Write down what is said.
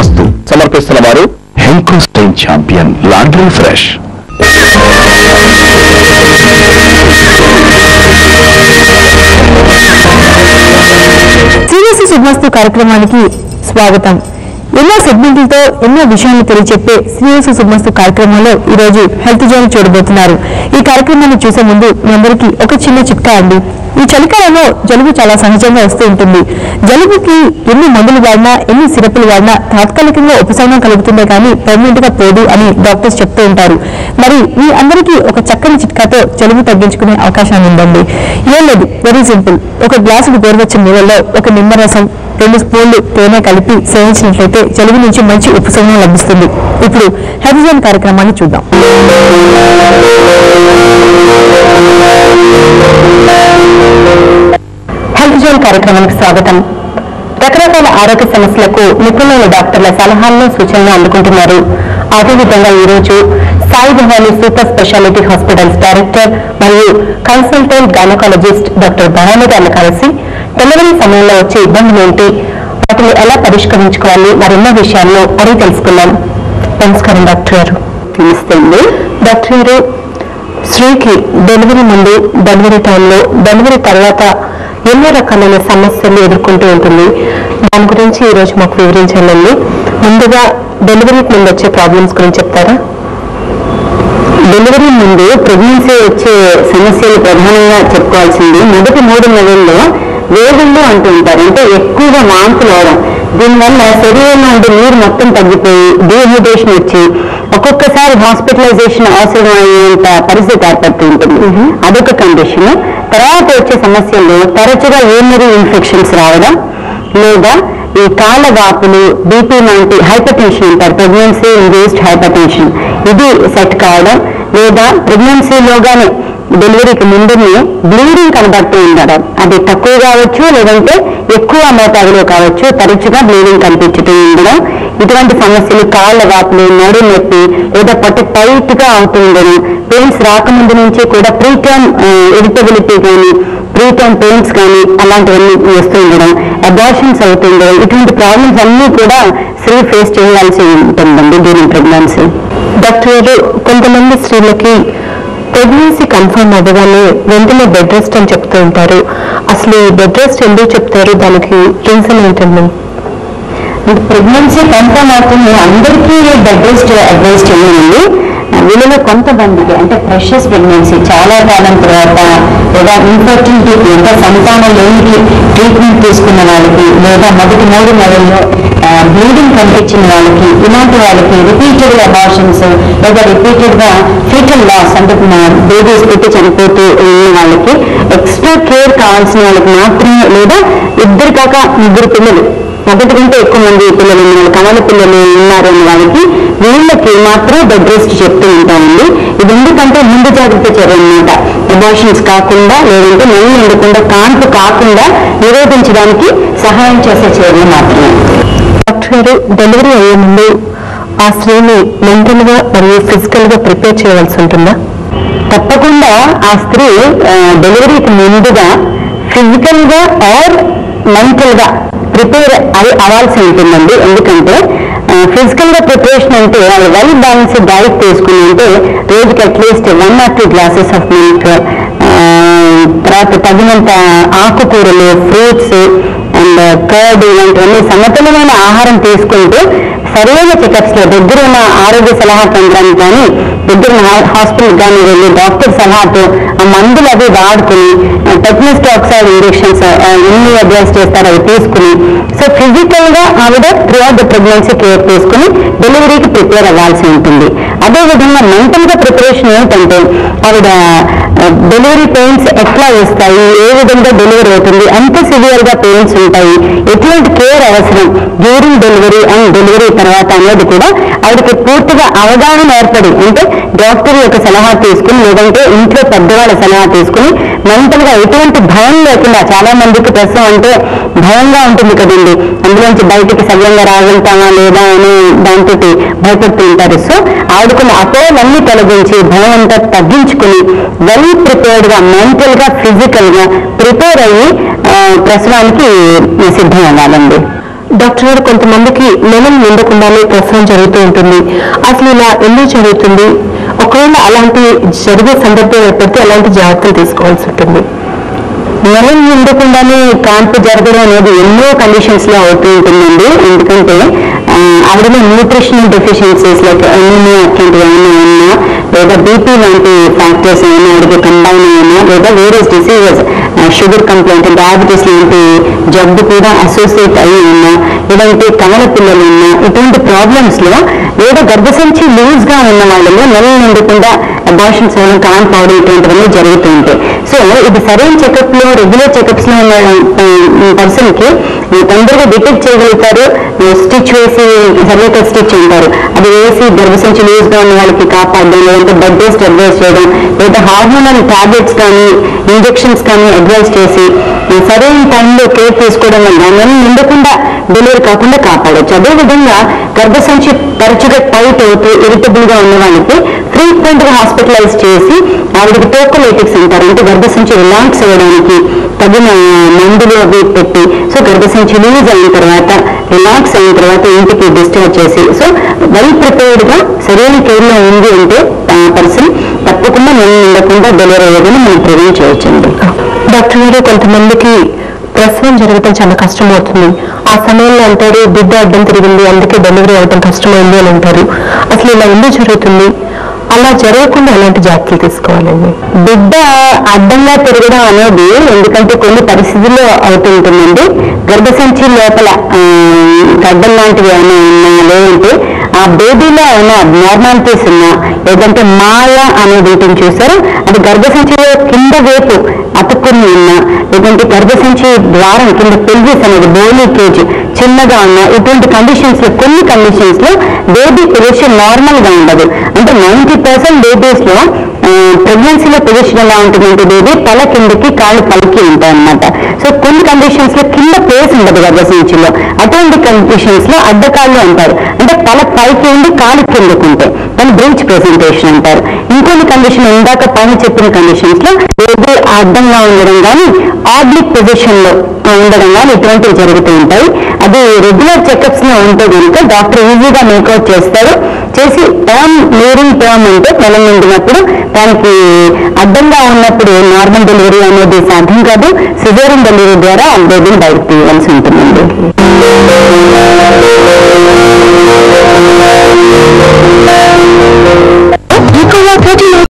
శుభమస్తు సమర్పిస్తున్న వారు Henko stain champion laundry fresh Srinivasa శుభమస్తు కార్యక్రమానికి స్వాగతం ఎన్నో సెగ్మెంట్లతో ఎన్నో విషయాలను తెలియచెప్పే శ్రీనివాస శుభమస్తు కార్యక్రమంలో ఈ రోజు హెల్త్ జోన్ చూడబోతున్నారు ఈ కార్యక్రమాన్ని చూసే ముందు మీ అందరికీ ఒక చిన్న చిట్కా అండి ఈ చలికాలంలో జలుబు చాలా సహజంగా వస్తూ ఉంటుంది జలుబుకి ఎన్ని మందులు వాడినా ఎన్ని సిరపులు వాడినా తాత్కాలికంగా ఉపశమనం కలుగుతుందే కానీ పర్మనెంట్ గా పోదు అని డాక్టర్స్ చెప్తూ ఉంటారు మరి మీ అందరికీ ఒక చక్కని చిట్కాతో జలుబు తగ్గించుకునే అవకాశం ఉందండి ఏం లేదు వెరీ సింపుల్ ఒక గ్లాసుడు గోరువెచ్చని నీళ్ళలో ఒక నిమ్మరసం రెండు స్పూన్లు తేనె కలిపి సేవించినట్లయితే జలుబు నుంచి మంచి ఉపశమనం లభిస్తుంది ఇప్పుడు హెల్త్ కార్యక్రమాన్ని చూద్దాం హెల్త్ జోన్ కార్యక్రమానికి స్వాగతం రకరకాల ఆరోగ్య సమస్యలకు నిపుణులైన డాక్టర్ల సలహాలను సూచనలు అందుకుంటున్నారు అదేవిధంగా ఈ రోజు Sai Bhavani super speciality hospitals director మరియు కన్సల్టెంట్ గైనకాలజిస్ట్ డాక్టర్ భవానీ గారిని కలిసి డెలివరీ సమయంలో వచ్చే ఇబ్బందులు ఏంటి వాటిని ఎలా పరిష్కరించుకోవాలి మరెన్నో విషయాలను అడిగి తెలుసుకున్నాం నమస్కారం డాక్టర్ గారు నమస్తే అండి డాక్టర్ గారు స్త్రీకి డెలివరీ ముందు డెలివరీ టైంలో డెలివరీ తర్వాత ఎన్నో రకాలైన సమస్యలు ఎదుర్కొంటూ ఉంటుంది దాని గురించి ఈ రోజు మాకు వివరించాలండి ముందుగా డెలివరీకి ముందు వచ్చే ప్రాబ్లమ్స్ గురించి చెప్తారా డెలివరీ ముందు ప్రెగ్నెన్సీ వచ్చే సమస్యలు ప్రధానంగా చెప్పుకోవాల్సింది మొదటి మూడు నెలల్లో వేగుళ్ళు అంటూ ఉంటారు అంటే ఎక్కువగా వాంతులు అవడం దీనివల్ల శరీరంలో ఉండే నీరు మొత్తం తగ్గిపోయి డీహైడ్రేషన్ వచ్చి ఒక్కొక్కసారి హాస్పిటలైజేషన్ అవసరం అయ్యేంత పరిస్థితి ఏర్పడుతూ ఉంటుంది అదొక కండిషన్ తర్వాత వచ్చే సమస్యలు తరచుగా యూరినరీ ఇన్ఫెక్షన్స్ రావడం లేదా ఈ కాళ్ళ వాపులు బీపీ లాంటి హైపర్ టెన్షన్ అంటారు ప్రెగ్నెన్సీ ఇండ్యూస్డ్ హైపర్ టెన్షన్ ఇది సెట్ కావడం లేదా ప్రెగ్నెన్సీలోగానే డెలివరీకి ముందునే బ్లీడింగ్ కనబడుతూ ఉండడం అది తక్కువ కావచ్చు లేదంటే ఎక్కువ మోతాదులో కావచ్చు తరచుగా బ్లీడింగ్ కనిపించుతూ ఉండడం ఇటువంటి సమస్యలు కాళ్ళ వాపులు నడు నొప్పి లేదా పొట్ట టైట్ గా అవుతూ ఉండడం పెయిన్స్ రాకముందు నుంచి కూడా ప్రీటర్మ్ ఎడిటబిలిటీ కానీ ప్రీటర్మ్ పెయిన్స్ కానీ అలాంటివన్నీ వస్తూ ఉండడం అబార్షన్స్ అవుతూ ఉండడం ఇటువంటి ప్రాబ్లమ్స్ అన్నీ కూడా స్త్రీ ఫేస్ చేయాల్సి ఉంటుందండి దీని ప్రెగ్నెన్సీ డాక్టర్ గారు కొంతమంది స్త్రీలకి ప్రెగ్నెన్సీ కన్ఫర్మ్ అవ్వగానే వెంటనే బెడ్ రెస్ట్ అని చెప్తూ ఉంటారు అసలు ఈ బెడ్ రెస్ట్ ఎందుకు చెప్తారు దానికి రీజన్ ఏంటండి ప్రెగ్నెన్సీ కన్ఫర్మ్ అవుతుంది అందరికీ బెడ్ రెస్ట్ అడ్వైస్ చేయండి వీళ్ళలో కొంతమందికి అంటే ఫ్రెషెస్ ప్రెగ్నెన్సీ చాలా కాలం తర్వాత లేదా ఇన్ఫర్టిలిటీ అంటే సంతానం లేనికి ట్రీట్మెంట్ తీసుకున్న వాళ్ళకి లేదా మొదటి మూడు నెలల్లో బ్లీడింగ్ కనిపించిన వాళ్ళకి ఇలాంటి వాళ్ళకి రిపీటెడ్ గా అబార్షన్స్ లేదా రిపీటెడ్ గా ఫీటల్ లాస్ అంటే బేబీస్ పెట్టి చనిపోతూ ఉన్న వాళ్ళకి ఎక్స్ట్రా కేర్ కావాల్సిన వాళ్ళకి మాత్రమే లేదా ఇద్దరు కాక ముగ్గురు పిల్లలు ఒకటి కంటే ఎక్కువ మంది పిల్లలు ఉన్న వాళ్ళు కమల పిల్లలు ఉన్నారు అనే వాళ్ళకి వీళ్ళకి మాత్రం బెడ్ రెస్ట్ చెప్తూ ఉంటామండి ఇది ఎందుకంటే ముందు జాగ్రత్త చర్య అనమాట అబార్షన్స్ కాకుండా లేదంటే నెయ్యి ఉండకుండా కాన్పు కాకుండా నిరోధించడానికి సహాయం చేసే చర్య మాత్రమే డాక్టర్ గారు డెలివరీ అయ్యే ముందు ఆ స్త్రీని మెంటల్ గా మరియు ఫిజికల్ గా ప్రిపేర్ చేయవలసి ఉంటుందా తప్పకుండా ఆ స్త్రీ ఆ, డెలివరీకి ముందుగా ఫిజికల్ గా ఆర్ మెంటల్ గా ప్రిపేర్ అయి అవ్వాల్సి ఉంటుందండి ఎందుకంటే ఫిజికల్ గా ప్రిపరేషన్ అంటే అది వెల్ బ్యాలెన్స్ డైట్ తీసుకుని అంటే రోజుకి at least one or two glasses of milk తర్వాత తగినంత ఆకుకూరలు ఫ్రూట్స్ అండ్ కర్డ్ ఇలాంటివన్నీ సమతుల్యమైన ఆహారం తీసుకుంటూ సరైన చెకప్స్ లో దగ్గర ఉన్న ఆరోగ్య సలహా కేంద్రానికి కానీ దగ్గర ఉన్న హాస్పిటల్ కానీ వెళ్ళి డాక్టర్ సలహాతో ఆ మందులు అవి వాడుకుని టెక్నిస్ట్ ఆక్సైడ్ ఇంజెక్షన్స్ ఎన్ని అడ్వైస్ చేస్తారో అవి తీసుకుని సో ఫిజికల్ గా ఆవిడ త్రూఅవుట్ ద ప్రెగ్నెన్సీ కేర్ తీసుకుని డెలివరీకి ప్రిపేర్ అవ్వాల్సి ఉంటుంది అదే విధంగా మెంటల్ గా ప్రిపరేషన్ ఏంటంటే ఆవిడ డెలివరీ పెయిన్స్ ఎట్లా వస్తాయి ఏ విధంగా డెలివరీ అవుతుంది ఎంత సివియర్ గా పెయిన్స్ ఉంటాయి ఎటువంటి కేర్ అవసరం డ్యూరింగ్ డెలివరీ అండ్ డెలివరీ తర్వాత అనేది కూడా ఆవిడకి పూర్తిగా అవగాహన ఏర్పడి అంటే డాక్టర్ యొక్క సలహా తీసుకుని లేదంటే ఇంట్లో పెద్దవాళ్ళ సలహా తీసుకుని మెంటల్ గా ఎటువంటి భయం లేకుండా చాలా మందికి ప్రస్తుతం అంటే భయంగా ఉంటుంది కదండి అందులోంచి బయటికి సవ్యంగా రాగలుగుతామా లేదా అని దాంతో భయపడుతూ ఉంటారు సో ఆవిడకున్న అపోలన్నీ తొలగించి భయం అంతా తగ్గించుకుని వెల్ ప్రిపేర్డ్ గా మెంటల్ గా ఫిజికల్ గా ప్రిపేర్ అయ్యి ఆ, ప్రసవానికి సిద్ధం అవ్వాలండి డాక్టర్ గారు కొంతమందికి నెలలు నిండకుండా ప్రసవం జరుగుతూ ఉంటుంది అసలు ఇలా ఎందుకు జరుగుతుంది ఒకవేళ అలాంటి జరిగే సందర్భం ఏర్పడితే అలాంటి జాగ్రత్తలు తీసుకోవాల్సి ఉంటుంది నెల నిండకుండానే కాన్పు జరగడం అనేది ఎన్నో కండిషన్స్ లో అవుతూ ఉంటుందండి ఎందుకంటే ఆ, ఆవిడలో న్యూట్రిషనల్ డెఫిషియన్సీస్ లైక్ ఎనీమియా అట్లాంటివి ఏమైనా ఉన్నా లేదా బీపీ లాంటి ఫ్యాక్టర్స్ ఏమైనా ఆవిడకి కంబైన్ అయినా లేదా various diseases sugar complaint diabetes లాంటి జబ్బు కూడా అసోసియేట్ అయి ఉన్నా లేదంటే కమల పిల్లలు ఉన్నా ఇటువంటి ప్రాబ్లమ్స్ లో లేదా గర్భసంచి లూజ్ గా ఉన్న వాళ్ళలో నెల నిండకుండా అబార్షన్స్ అవ్వడం కాన్ అవడం ఇటువంటివన్నీ జరుగుతూ ఉంటాయి సో ఇది సరైన చెకప్ లో రెగ్యులర్ చెకప్స్ లో ఉన్న పర్సన్ కి తొందరగా డిటెక్ట్ చేయగలుగుతారు స్టిచ్ వేసి సర్వైకల్ స్టిచ్ అంటారు అది వేసి గర్భసంచి లూజ్ గా ఉన్న వాళ్ళకి కాపాడడం లేదంటే బెడ్ రెస్ట్ అడ్వైస్ చేయడం లేదా హార్మోనల్ టాబ్లెట్స్ కానీ ఇంజెక్షన్స్ కానీ అడ్వైస్ చేసి సరైన టైంలో కేర్ తీసుకోవడం వల్ల నెల నిండకుండా డెలివరీ కాకుండా కాపాడొచ్చు అదేవిధంగా గర్భసంచి తరచుగా టైట్ అవుతూ ఇరిటబుల్ గా ఉన్న వాళ్ళకి ఫ్రీక్వెంట్ గా హాస్పిటలైజ్ చేసి ఆవిడకి టోకోలైటిక్స్ అంటారు అంటే గర్భసంచి రిలాక్స్ అవ్వడానికి తగిన మందులు అవి పెట్టి సో గర్భసంచి లూజ్ అయిన తర్వాత రిలాక్స్ అయిన తర్వాత ఇంటికి డిశ్చార్జ్ చేసి సో వెల్ ప్రిపేర్డ్ గా సరైన కేర్ లో ఉంది అంటే పర్సన్ తప్పకుండా నెల నిండకుండా డెలివరీ అయ్యేదని మనం ప్రివెంట్ చేయొచ్చండి డాక్టర్ గారు కొంతమందికి ప్రసవం జరగడం చాలా కష్టం అవుతుంది ఆ సమయంలో అంటారు బిడ్డ అడ్డం తిరిగింది అందుకే డెలివరీ అవ్వడం కష్టమైంది అని అంటారు అసలు ఇలా ఎందుకు జరుగుతుంది అలా జరగకుండా ఎలాంటి జాగ్రత్తలు తీసుకోవాలండి బిడ్డ అడ్డంగా తిరగడం అనేది ఎందుకంటే కొన్ని పరిస్థితుల్లో అవుతుంటుందండి గర్భసంచి లోపల ఆ, గడ్డం లాంటివి ఏమైనా ఉన్నా లేదంటే ఆ బేబీలో ఏమైనా అబ్నార్మాలిటీస్ ఉన్నా లేదంటే మాయ అనేది ఉంటుంది చూసారు అది గర్భసంచిలో కింద వైపు అతుక్కుని ఉన్నా లేదంటే గర్భసంచి ద్వారం కింద పెల్విస్ అనేది బోలీ కేజ్ చిన్నగా ఉన్నా ఇటువంటి కండిషన్స్ లో కొన్ని కండిషన్స్ లో బేబీ పొజిషన్ నార్మల్ గా ఉండదు అంటే నైన్టీ పర్సెంట్ బేబీస్ లో ప్రెగ్నెన్సీలో పొజిషన్ ఎలా ఉంటుందంటే బేబీ తల కిందకి కాళ్ళు పలికి ఉంటాయి అన్నమాట సో కొన్ని కండిషన్స్ లో కింద ప్లేస్ ఉండదు గర్భసంచిలో అటువంటి కండిషన్స్ లో అడ్డకాళ్ళు అంటారు అంటే తల పైకి ఉండి కాలు కిందకు ఉంటాయి దాన్ని బ్రీచ్ ప్రెజెంటేషన్ అంటారు ఇంకొన్ని కండిషన్ ఇందాక పైన చెప్పిన కండిషన్స్ లో బేబీ అడ్డంగా ఉండడం కానీ ఆబ్లిక్ పొజిషన్ లో ఉండడం కానీ ఇటువంటివి జరుగుతూ ఉంటాయి అది రెగ్యులర్ చెకప్స్ లో ఉంటే కనుక డాక్టర్ ఈజీగా మేకౌట్ చేస్తారు చేసి టర్మ్ న్యూరింగ్ టర్మ్ అంటే నెల నిండినప్పుడు దానికి అడ్డంగా ఉన్నప్పుడు నార్మల్ డెలివరీ అనేది సాధ్యం కాదు సిజేరియన్ డెలివరీ ద్వారా బేబీని బయటకు తీయవలసి ఉంటుందండి